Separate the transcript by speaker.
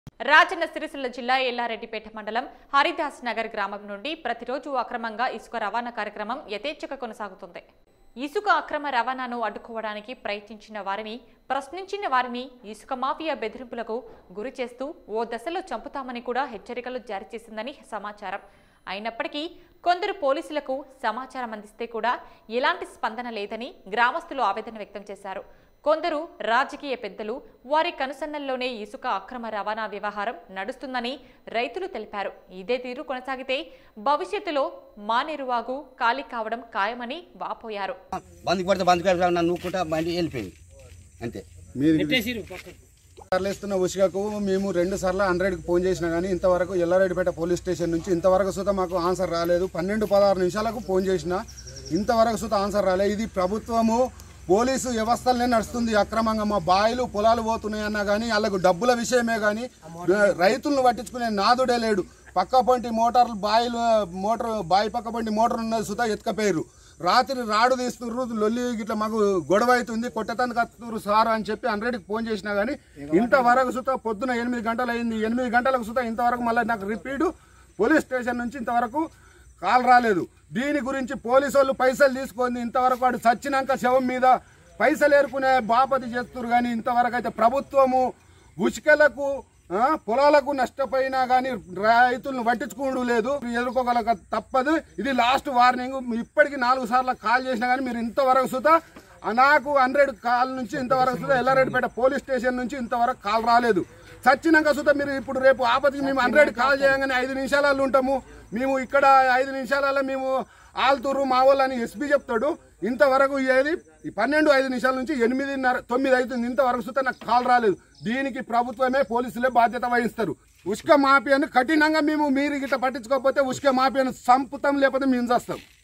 Speaker 1: రాజన్న సిరిసిల్ల జిల్లా ఎల్లారెడ్డిపేట మండలం హరిదాస్ నగర్ గ్రామం నుండి ప్రతిరోజు అక్రమంగా ఇసుక రవాణా కార్యక్రమం యథేచ్ఛగా కొనసాగుతుంది ఇసుక అక్రమ రవాణాను అడ్డుకోవడానికి ప్రయత్నించిన వారిని ప్రశ్నించిన వారిని ఇసుక మాఫియా బెదిరింపులకు గురి చేస్తూ ఓ దశలో చంపుతామని కూడా హెచ్చరికలు జారీ చేసిందని సమాచారం అయినప్పటికీ కొందరు పోలీసులకు సమాచారం అందిస్తే కూడా ఎలాంటి స్పందన లేదని గ్రామస్తులు ఆవేదన వ్యక్తం చేశారు కొందరు రాజకీయ పెద్దలు వారి కనుసన్నల్లోనే ఇసుక అక్రమ రవాణా వ్యవహారం నడుస్తుందని రైతులు తెలిపారు ఇదే తీరు కొనసాగితే భవిష్యత్తులో మానేరువాగు ఖాళీ కావడం ఖాయమని వాపోయారు
Speaker 2: బందికి పడితే బందికి పడితే నన్ను నూక్కుంటా బండి వెళ్ళిపోయింది అంతే
Speaker 3: మీది తరలిస్తున్న ఉషికకు మేము రెండు సార్లు హండ్రెడ్కి ఫోన్ చేసినా కానీ ఇంతవరకు ఎల్లారెడ్డిపేట పోలీస్ స్టేషన్ నుంచి ఇంతవరకు సుత మాకు ఆన్సర్ రాలేదు పన్నెండు పదహారు నిమిషాలకు ఫోన్ చేసిన ఇంతవరకు సుత ఆన్సర్ రాలేదు ఇది ప్రభుత్వము పోలీసు వ్యవస్థలనే నడుస్తుంది అక్రమంగా మా బాయిలు పొలాలు పోతున్నాయి అన్నా కానీ వాళ్ళకు డబ్బుల విషయమే కానీ రైతులను పట్టించుకునే నాదుడే లేడు పక్క పంటి మోటార్లు బాయిలు మోటార్ బాయి పక్క పంటి మోటార్ ఉన్నది సుత ఎత్తుకపోయారు రాత్రి రాడు తీస్తున్నారు లొల్లి గిట్ల మాకు గొడవ అవుతుంది కొట్టతానికి వస్తున్నారు సార్ అని చెప్పి హండ్రెడ్కి ఫోన్ చేసినా కానీ ఇంతవరకు సుత పొద్దున ఎనిమిది గంటలు అయింది ఎనిమిది గంటలకు సుత ఇంతవరకు మళ్ళీ నాకు రిపీట్ పోలీస్ స్టేషన్ నుంచి ఇంతవరకు కాల్ రాలేదు దీని గురించి పోలీసు వాళ్ళు పైసలు తీసుకొని ఇంతవరకు వాడు చచ్చినాక శవం మీద పైసలు ఏరుకునే బాపతి చేస్తున్నారు కానీ ఇంతవరకు అయితే ప్రభుత్వము ఉచికలకు ఆ, పొలాలకు నష్టపోయినా కానీ రైతులను పట్టించుకోవడం లేదు ఎదుర్కోగలక తప్పదు ఇది లాస్ట్ వార్నింగ్ ఇప్పటికి నాలుగు సార్లు కాల్ చేసినా కానీ మీరు ఇంతవరకు సుతా నాకు హండ్రెడ్ కాల్ నుంచి ఇంతవరకు సుతా ఎల్లారెడ్డిపేట పోలీస్ స్టేషన్ నుంచి ఇంతవరకు కాల్ రాలేదు చచ్చినాక సుతా మీరు ఇప్పుడు రేపు ఆపదికి మేము హండ్రెడ్ కాల్ చేయగానే ఐదు నిమిషాలలో ఉంటాము మేము ఇక్కడ ఐదు నిమిషాలలో మేము ఆల్తూరు మా వాళ్ళు అని ఎస్పీ చెప్తాడు ఇంతవరకు ఏది ఈ పన్నెండు ఐదు నిమిషాల నుంచి ఎనిమిదిన్నర తొమ్మిది అవుతుంది ఇంతవరకు సుతా నాకు కాల్ రాలేదు దీనికి ప్రభుత్వమే పోలీసులే బాధ్యత వహిస్తారు ఉష్క మాఫియాను కఠినంగా మేము మీరు గిట్ట పట్టించుకోకపోతే ఉష్క మాఫియాను సంపుతాం లేకపోతే మేము చేస్తాం